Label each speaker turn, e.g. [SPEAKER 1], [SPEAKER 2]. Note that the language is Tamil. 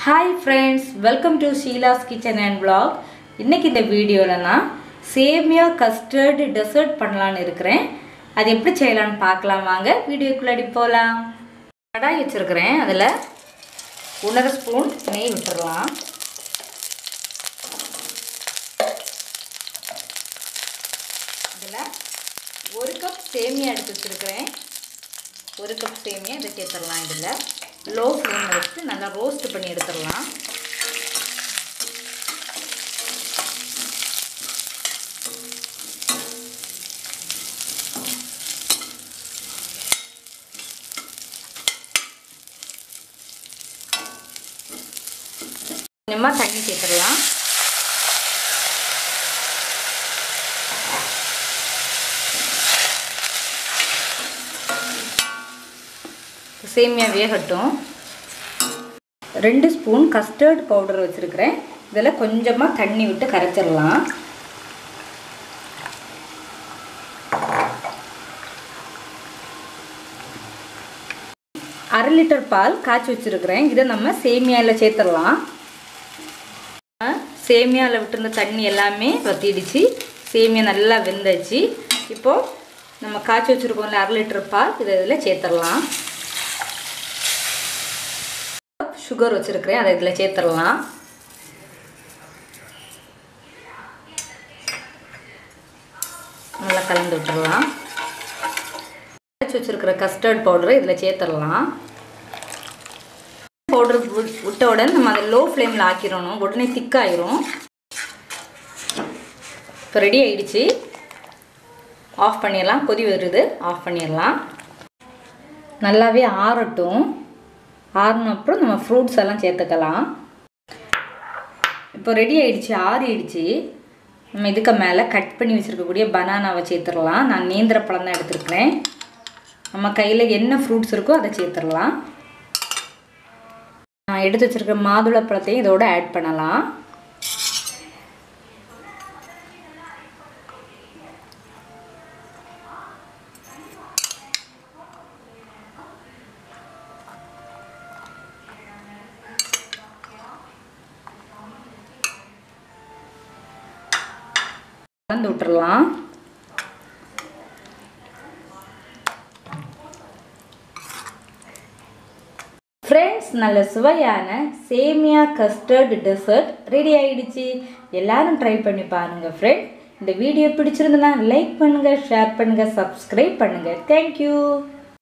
[SPEAKER 1] hi friends welcome to Sheela's kitchen and vlog இன்னைக்கு இந்த வீடியோவில் நான் சேமியா கஸ்டர்டு டெசர்ட் பண்ணலான்னு இருக்கிறேன் அது எப்படி செய்யலான்னு பார்க்கலாம் வாங்க வீடியோக்குள்ளாடி போகலாம் கடாய் வச்சுருக்கிறேன் அதில் ஒன்றரை ஸ்பூன் நெய் விட்டுறலாம் அதில் ஒரு கப் சேமியா எடுத்து வச்சுருக்கிறேன் ஒரு கப் சேமியா இதை சேர்த்துடலாம் இதில் லோ ஃப்ளேமில் வச்சு நல்லா ரோஸ்ட் பண்ணி எடுத்துடலாம் கொஞ்சமாக தண்ணி சேர்த்துடலாம் சேமியா வேகட்டும் ரெண்டு ஸ்பூன் கஸ்டர்ட் பவுடர் வச்சுருக்கிறேன் இதில் கொஞ்சமாக தண்ணி விட்டு கரைச்சிடலாம் அரை லிட்டர் பால் காய்ச்சி வச்சுருக்கிறேன் இதை நம்ம சேமியாவில் சேர்த்துடலாம் சேமியாவில் விட்டுருந்த தண்ணி எல்லாமே வத்திடுச்சு சேமியா நல்லா வெந்தாச்சு இப்போது நம்ம காய்ச்சி வச்சுருக்கோம்ல அரை லிட்டர் பால் இதை இதில் சேர்த்துடலாம் சுகர் வச்சுருக்கிறேன் அதை இதில் சேர்த்துடலாம் நல்லா கலந்து விட்டுடலாம் அரைச்சி வச்சுருக்கிற கஸ்டர்ட் பவுடரை இதில் சேர்த்துடலாம் பவுடர் விட்ட உடனே நம்ம அதை லோ ஃப்ளேமில் ஆக்கிடணும் உடனே திக்காயிரும் இப்போ ரெடி ஆயிடுச்சு ஆஃப் பண்ணிடலாம் கொதி வருது ஆஃப் பண்ணிடலாம் நல்லாவே ஆறட்டும் ஆறின அப்புறம் நம்ம ஃப்ரூட்ஸ் எல்லாம் சேர்த்துக்கலாம் இப்போ ரெடி ஆயிடுச்சு ஆறிடுச்சு நம்ம இதுக்கு மேலே கட் பண்ணி வச்சுருக்கக்கூடிய பனானாவை சேர்த்துடலாம் நான் நேந்திர பழம் தான் எடுத்துருக்கிறேன் நம்ம கையில் என்ன ஃப்ரூட்ஸ் இருக்கோ அதை சேர்த்துடலாம் நான் எடுத்து வச்சுருக்க மாதுளை பழத்தையும் இதோட ஆட் பண்ணலாம் கலந்து விட்டுறலாம் ஃப்ரெண்ட்ஸ் நல்ல சுவையான சேமியா கஸ்டர்ட் டெசர்ட் ரெடி ஆயிடுச்சு எல்லாரும் ட்ரை பண்ணி பாருங்க ஃப்ரெண்ட் இந்த வீடியோ பிடிச்சிருந்தனா லைக் பண்ணுங்க ஷேர் பண்ணுங்க சப்ஸ்கிரைப் பண்ணுங்க தேங்க்யூ